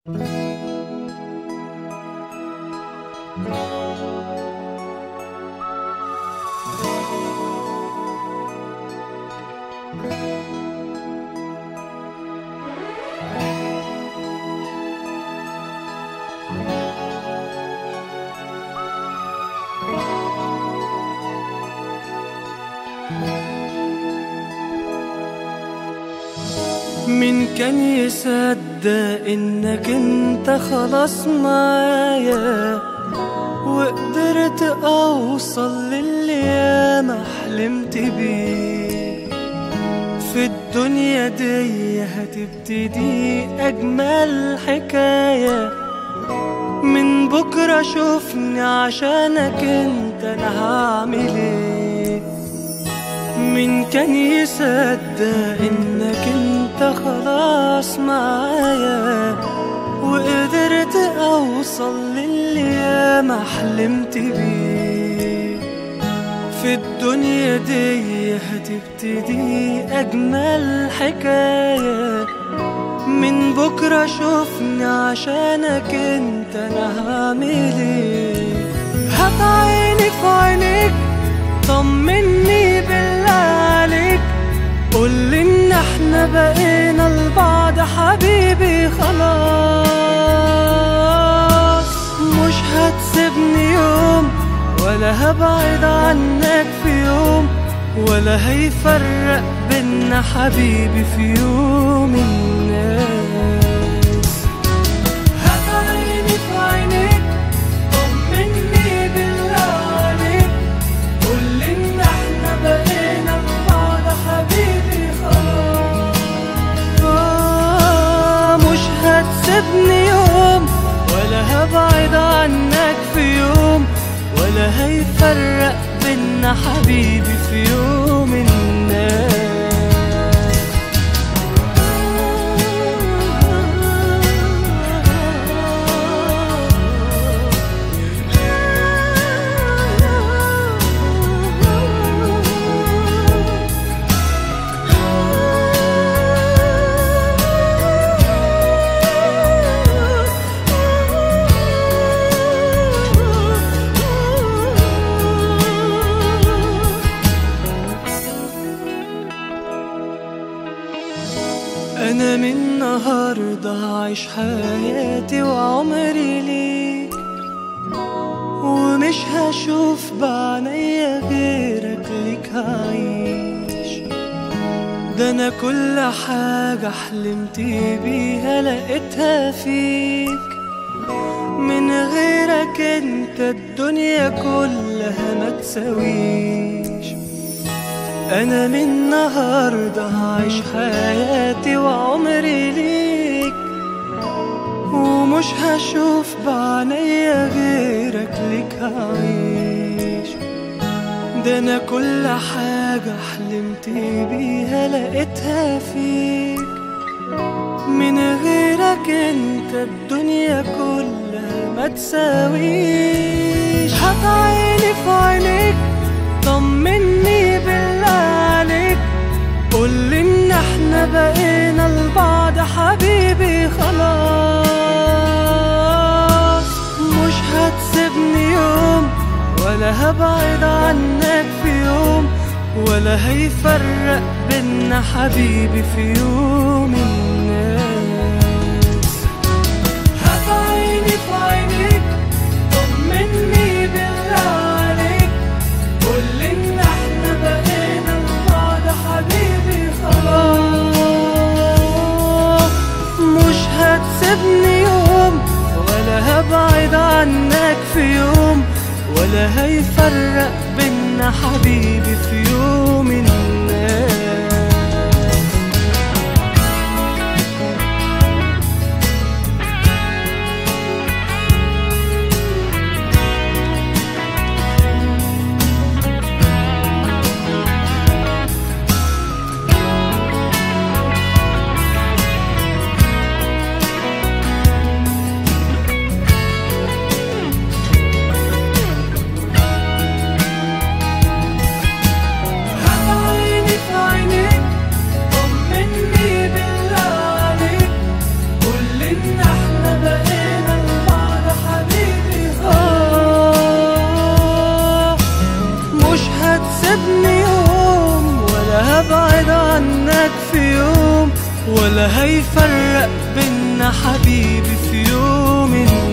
مين كان يصدق انك انت خلاص معايا وقدرت اوصل للي ياما حلمت بيه في الدنيا دي هتبتدي اجمل حكايه من بكره شوفني عشانك انت انا هعمل ايه مين كان يصدق انك انت خلاص معايا وقدرت اوصل للي ياما حلمت بيه في الدنيا دي هتبتدي اجمل حكايه من بكره شوفني عشانك انت انا هعمل ايه هات عيني في عينيك طمني بالله عليك قولي ان احنا بقينا لبعض حبيبي خلاص مش هتسيبني يوم ولا هبعد عنك في يوم ولا هيفرق بينا حبيبي في يوم الناس هات عيني في عينيك طمني بالله عليك قولي ان احنا بقينا لبعض حبيبي خلاص آه، مش هتسيبني يوم ولا هبعد عنك في يوم ولا هيفرق بينا حبيبي في يوم الناس أنا من النهاردة هعيش حياتي وعمري ليك ومش هشوف بعناية غيرك ليك هعيش ده أنا كل حاجة حلمت بيها لقيتها فيك من غيرك انت الدنيا كلها ما تساويش انا من النهارده هعيش حياتي وعمري ليك ومش هشوف بعناية غيرك ليك هعيش ده انا كل حاجة حلمت بيها لقيتها فيك من غيرك انت الدنيا كلها ما تساويش هات عيني في عينيك طمني بالله عليك قولي ان احنا بقينا لبعض حبيبي خلاص مش هتسيبني يوم ولا هبعد عنك في يوم ولا هيفرق بينا حبيبي في يوم الناس هات عيني في عينيك طمني بالله عليك قولي ان احنا بقينا لبعض حبيبي خلاص مش هتسيبني يوم ولا هبعد عنك في يوم ولا هيفرق بينا حبيبي في يوم الناس هات عيني في عنك في يوم ولا هيفرق بينا حبيبي في يوم